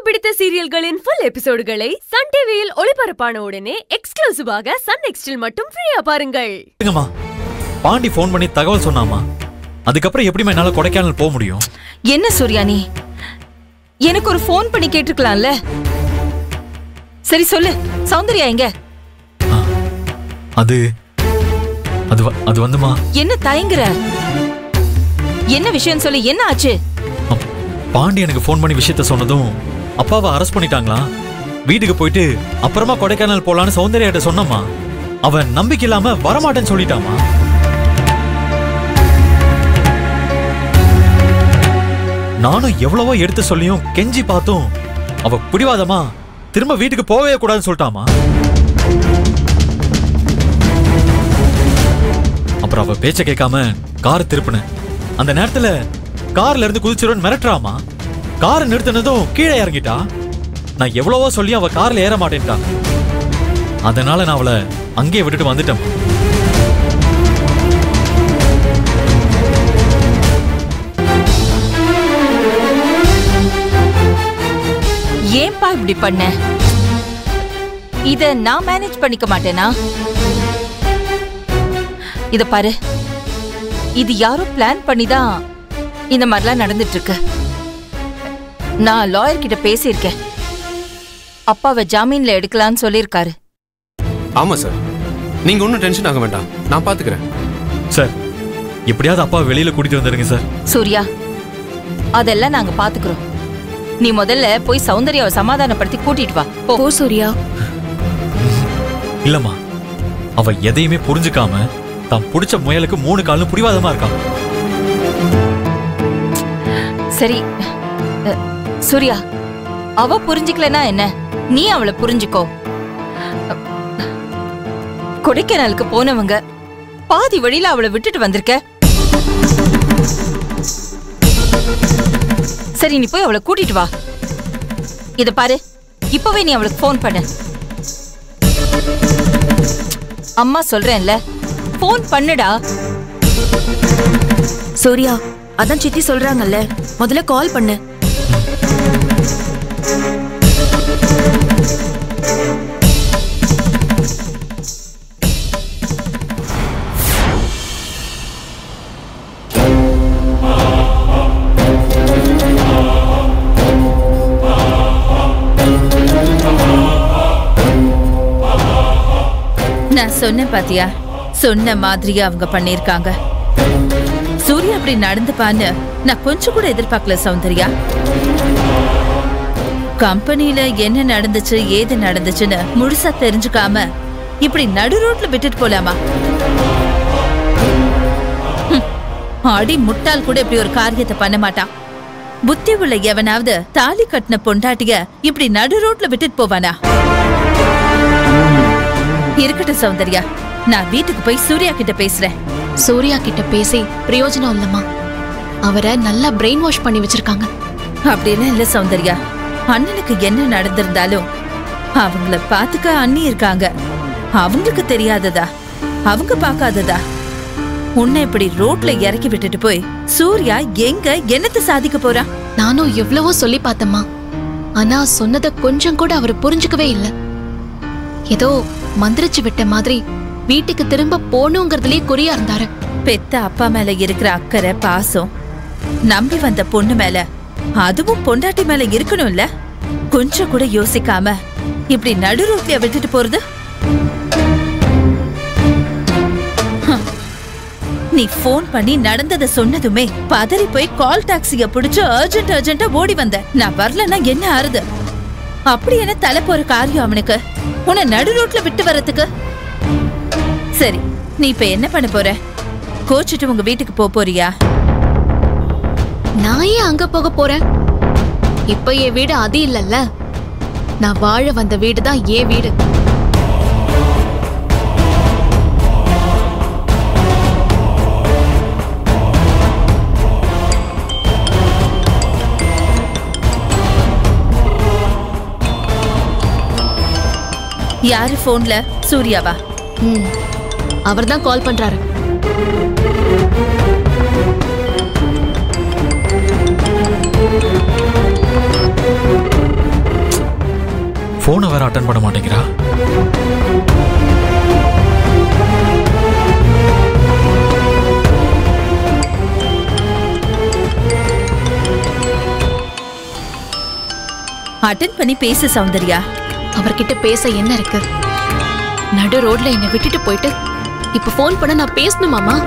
பிடித்த சீரியல்களின் full எபிசோடுகளை Sun டிவியில் ஒளிபரப்பான உடனே எக்ஸ்க்ளூசிவாக சன் நெக்ஸ்டில் மட்டும் ஃப்ரீயா பாருங்கள் ஏங்கம்மா பாண்டி ஃபோன் பண்ணி தகவல் சொன்னாமா அதுக்கப்புறம் எப்படிம்மா என்னால கொடைக்கானல் போக முடியும் என்ன சூர்யா நீ எனக்கு ஒரு ஃபோன் பண்ணி கேட்டிருக்கலாம்ல சரி சொல்லு சௌந்தர்யா எங்க ஆ, அது அது வ- அது வந்துமா என்ன தயங்குற என்ன விஷயம் சொல்லு என்ன ஆச்சு அப்- பாண்டி எனக்கு ஃபோன் பண்ணி விஷயத்த சொன்னதும் அப்பாவை அரெஸ்ட் பண்ணிட்டாங்களா வீட்டுக்கு போயிட்டு அப்புறமா கொடைக்கானல் போலான்னு சௌந்தர்யாட்ட சொன்னம்மா அவன் நம்பிக்கை இல்லாம வரமாட்டேன்னு சொல்லிட்டாமா நானும் எவ்வளவோ எடுத்து சொல்லியும் கெஞ்சி பார்த்தும் அவ பிடிவாதமா திரும்ப வீட்டுக்கு போகவே கூடாதுன்னு சொல்லிட்டாமா அப்புறம் அவ பேச்ச கேட்காம கார் திருப்பினேன் அந்த நேரத்துல கார்ல இருந்து குதிச்சிருவன் மிரட்டுறாமா கார் நிறுத்தினதும் கீழே இறங்கிட்டா நான் எவ்வளவோ சொல்லி அவ கார்ல ஏற மாட்டேன்ட்டா அதனால நான் அவளை அங்கேயே விட்டுட்டு வந்துட்டேன் ஏன்பா இப்படி பண்ண இத நான் மேனேஜ் பண்ணிக்க மாட்டேனா இத பாரு இது யாரோ பிளான் பண்ணி தான் இந்த மாதிரிலாம் நடந்துட்டு இருக்கு நான் லாயர் கிட்ட பேசியிருக்கேன் அப்பாவை ஜாமீன்ல எடுக்கலாம்னு சொல்லியிருக்காரு ஆமா சார் நீங்க ஒன்றும் டென்ஷன் ஆக வேண்டாம் நான் பாத்துக்கிறேன் சார் எப்படியாவது அப்பா வெளியில கூட்டிட்டு வந்துருங்க சார் சூர்யா அதெல்லாம் நாங்க பாத்துக்கிறோம் நீ முதல்ல போய் சௌந்தர்யாவை சமாதானப்படுத்தி கூட்டிட்டு வா போ போ சூர்யா இல்லம்மா அவ எதையுமே புரிஞ்சுக்காம தான் புடிச்ச முயலுக்கு மூணு காலும் புடிவாதமா இருக்கா சரி அ, சூர்யா அவ புரிஞ்சுக்கலனா என்ன நீ அவளை புரிஞ்சுக்கோ அ, கொடைக்கானலுக்கு போனவங்க பாதி வழியில அவளை விட்டுட்டு வந்திருக்க சரி நீ போய் அவளை கூட்டிட்டு வா இத பாரு இப்பவே நீ அவளுக்கு ஃபோன் பண்ணு அம்மா சொல்றேன்ல ஃபோன் பண்ணுடா சூர்யா அதான் சித்தி சொல்றாங்கல்ல முதல்ல கால் பண்ணு நான் சொன்னேன் பாத்தியா சொன்ன மாதிரியே அவங்க பண்ணிருக்காங்க சூர்யா அப்படி நடந்துப்பான்னு நான் கொஞ்சம் கூட எதிர்பார்க்கல சௌந்தர்யா கம்பெனில என்ன நடந்துச்சு ஏது நடந்துச்சுன்னு முழுசா தெரிஞ்சுக்காம இப்படி நடு ரோட்ல விட்டுட்டு போலாமா ஹம், அடி முட்டாள் கூட இப்படி ஒரு காரியத்தை பண்ண மாட்டான் புத்தி உள்ள எவனாவது தாலி கட்டின பொண்டாட்டிய இப்படி நடு ரோட்ல விட்டுட்டு போவானா இருக்கட்டும் சௌந்தர்யா நான் வீட்டுக்கு போய் சூர்யா கிட்ட பேசுறேன் சூர்யா கிட்ட பேசி பிரயோஜனம் இல்லம்மா அவரை நல்லா பிரெயின் வாஷ் பண்ணி வச்சிருக்காங்க அப்படியெல்லாம் இல்ல சௌந்தர்யா அண்ணனுக்கு என்ன நடந்திருந்தாலும் அவங்கள பாத்துக்க அண்ணி இருக்காங்க அவங்களுக்கு தெரியாததா அவங்க பார்க்காததா உன்னை இப்படி ரோட்ல இறக்கி விட்டுட்டு போய் சூர்யா எங்க என்னத்தை சாதிக்க போறா நானும் எவ்வளவோ சொல்லி பார்த்தம்மா ஆனா சொன்னதை கொஞ்சம் கூட அவர் புரிஞ்சுக்கவே இல்ல ஏதோ மந்திரிச்சு விட்ட மாதிரி வீட்டுக்கு திரும்ப போகணுங்கிறதுலயே குறியா இருந்தாரு பெத்த அப்பா மேல இருக்கிற அக்கறை பாசம் நம்பி வந்த பொண்ணு மேல அதுவும் பொண்டாட்டி மேல இருக்கணும்ல கொஞ்சம் கூட யோசிக்காம இப்படி நடு ரோட்லயா விட்டுட்டு போறது ஹம். நீ ஃபோன் பண்ணி நடந்ததை சொன்னதுமே பதறி போய் கால் டாக்ஸிய பிடிச்சு அர்ஜென்ட் அர்ஜென்ட்டா ஓடி வந்த நான் வரலன்னா என்ன ஆறுது அப்படி என்ன தலை போற காரியம் அவனுக்கு உன்னை நடு ரோட்ல விட்டு வரதுக்கு சரி நீ இப்ப என்ன பண்ண போற கோச்சிட்டு உங்க வீட்டுக்கு போப் போறியா நான் ஏன் அங்க போக போறேன் இப்ப என் வீடு அது இல்லல்ல நான் வாழ வந்த வீடு தான் என் வீடு யாரு போன்ல சூர்யாவா ம் அவர் தான் கால் பண்றாரு போனை வேற அட்டன் பண்ண மாட்டேங்கிறா அட்டன் பண்ணி பேசு சௌந்தர்யா அவர்கிட்ட பேச என்ன இருக்கு நடு ரோட்ல என்னை விட்டுட்டு போயிட்டு இப்ப ஃபோன் பண்ண நான் பேசணுமாமா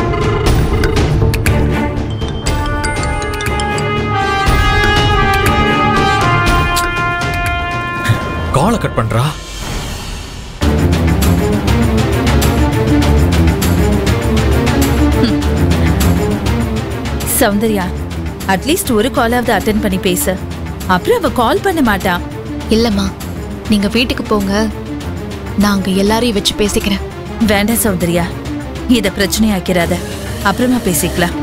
காலை கட் பண்றா சௌந்தர்யா அட்லீஸ்ட் ஒரு காலாவது அட்டன் பண்ணி பேசு அப்புறம் அவ கால் பண்ண மாட்டா இல்லம்மா நீங்க வீட்டுக்கு போங்க நான் அங்க எல்லாரையும் வச்சு பேசிக்கிறேன் வேண்டாம் சௌந்தர்யா இத பிரச்சனையாக்கிறாத அப்புறமா பேசிக்கலாம்